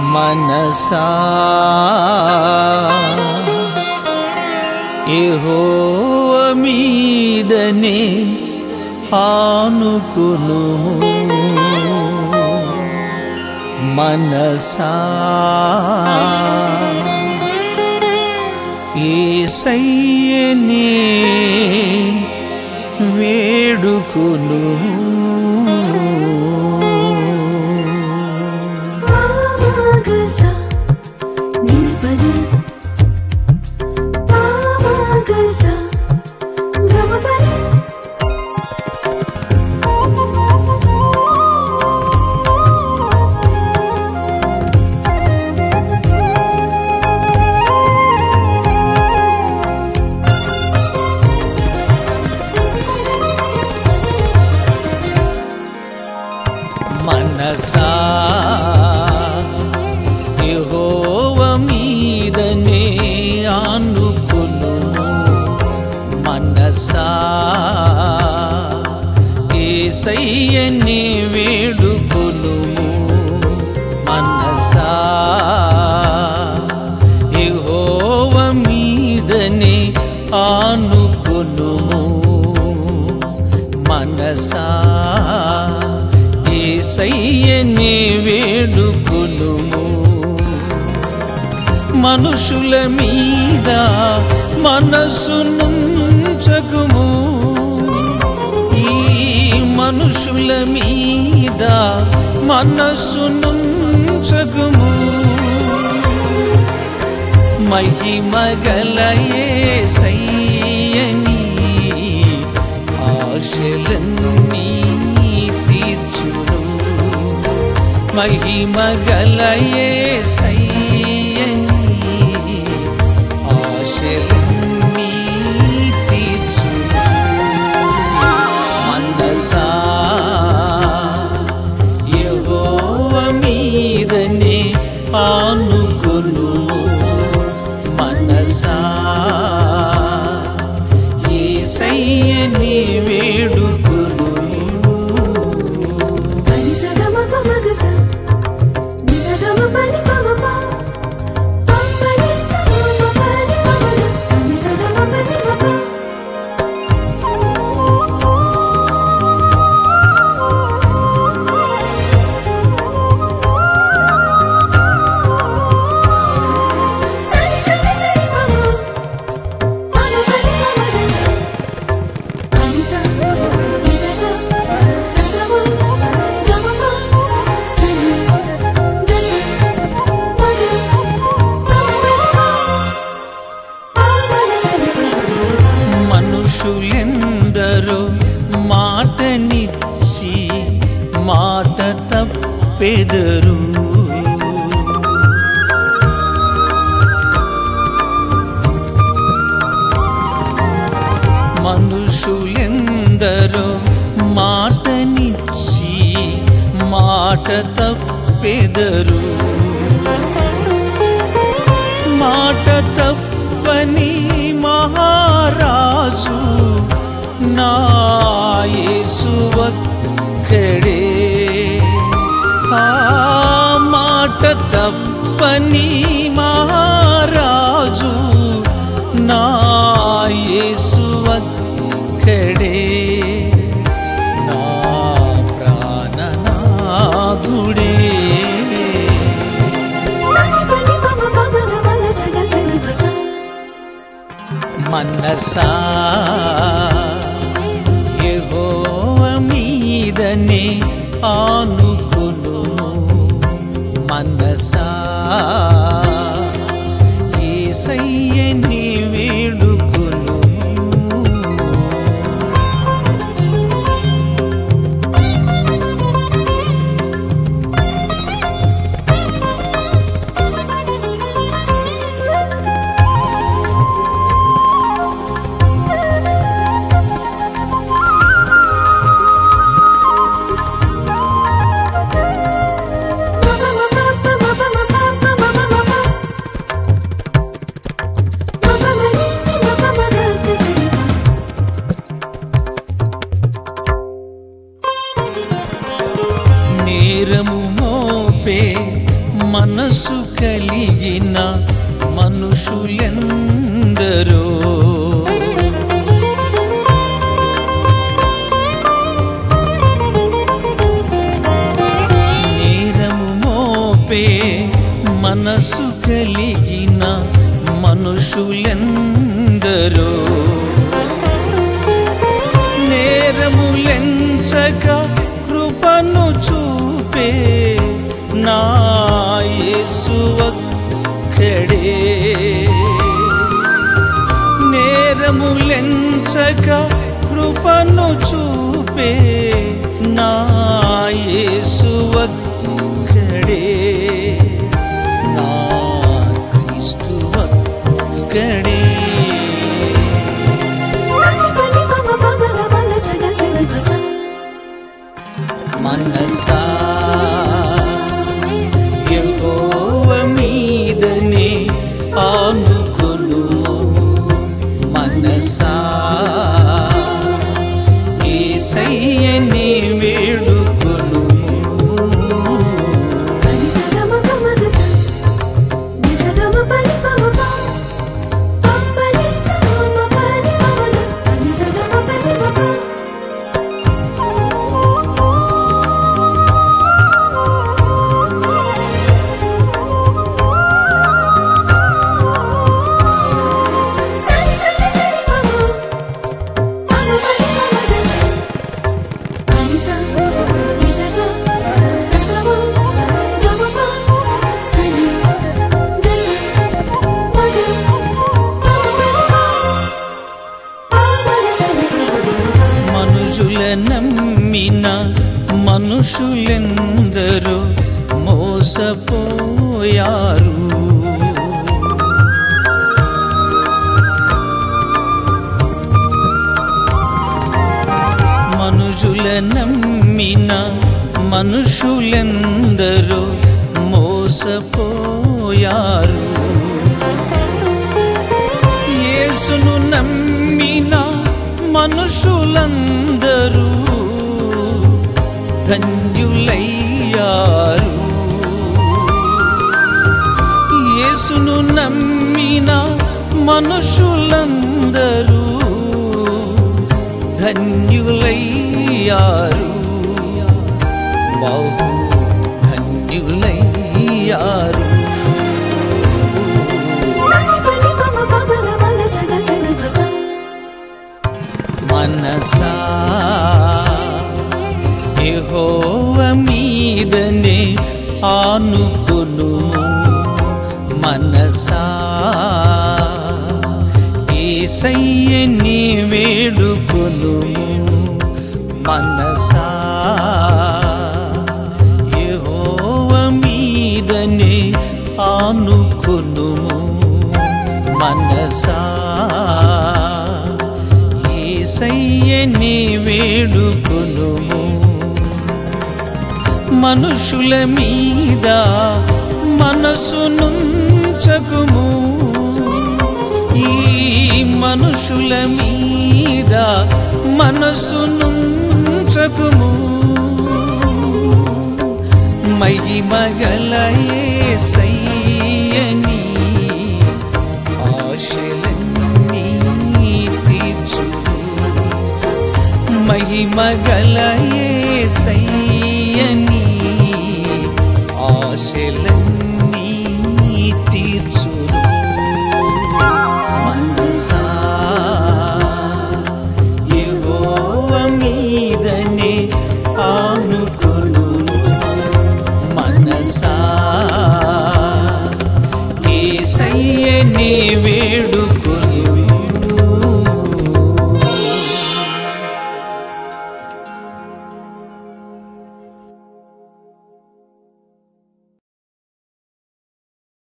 మనసా యెహోవ మీదనే ఆనుకును మనసా ఏసయ్యనే వేడుకును పామగస నిపది పామగస గమపది మనసా యెహోవ మీదనే ఆనుకును మనసా ఏసయ్యని వేడుకును మనసా యెహోవ మీదనే ఆనుకును మనసా ఏసయ్యని వేడుకును మనుషుల మీద మనసునుంచకుము ఈ మనుషుల మీద మనసునుంచకుము మహిమగలయే సయ్యని ఆశలన్నీ తీర్చును మహిమగలయే సయ్యని ఆశలన్నీ తీర్చును మనసా యెహోవ మీదనే ఆనుకును మనసా యేసయ్యని వేడుకును నిస గమపమగస నిస గమపని పమప పంపని సమపని పమగ నిస గమపని పమ సరి సరి సరి పమ పమపని పమగస నిస నిస సగమ గమప సరి దస పద పమపని మనుషులెందరో మాటనిచ్చి మాట తప్పెదరు మనుషులెందరో మాటనిచ్చి మాట తప్పెదరు మాట తప్పని మహారాజు నా యేసు ఒక్కడే ఆ మాట తప్పని మహారాజు నా యేసు ఒక్కడే నా ప్రాణనాథుడే సని పని పమ పమగ పద సగ సని పస మనసా యెహోవ మీదనే ఆనుకును మనసా యేసయ్యని వేడుకును పమ పమ పమ పమ పమ పమ మనసు కలిగిన మనుషులెందరో నేరము మోపే మనసు కలిగిన మనుషులెందరో నేరములెంచక కృపను చూపే నా యేసు ఒక్కడే నేరములెంచక కృపను చూపే నా యేసు ఒక్కడే నా క్రీస్తు ఒక్కడే సని పని పమ పమ గమల సగ సని పస మనసా యెహోవ మీదనే ఆనుకొను మనసా యేసయ్యని వేడుకొను సని సగమ పమ గస ని సగమ పని పమ ప పని సగమ పని పమ గ ని సగమ పని పమ సని సని సని పమ పమ పని పమ గస పని స ని సగ సగమ గమ ప సని గస మగ పమ పని ప పమ సని మనుషుల నమ్మిన మనుషులెందరో మోసపోయారు మనుషుల నమ్మిన మనుషులెందరో మోసపోయారు యేసును నమ్మిన మనుషులందరూ ధన్యులయ్యారు యేసును నమ్మిన మనుషులందరూ ధన్యులయ్యారు బహు ధన్యులయ్యారు సని పని పమ పమ గమల సగ సని పస మనసా యెహోవ మీదనే ఆనుకొను మనసా ఏసయ్యని వేడుకొను మనసా యెహోవ మీదనే ఆనుకొను మనసా ఏసయ్యని వేడుకొనుము మనుషుల మీద మనసునుంచకుము ఈ మనుషుల మీద మనసునుంచకుము మహిమగల యేసయ్యని ఆశలన్నీ తీర్చు మహిమగల యేసయ్య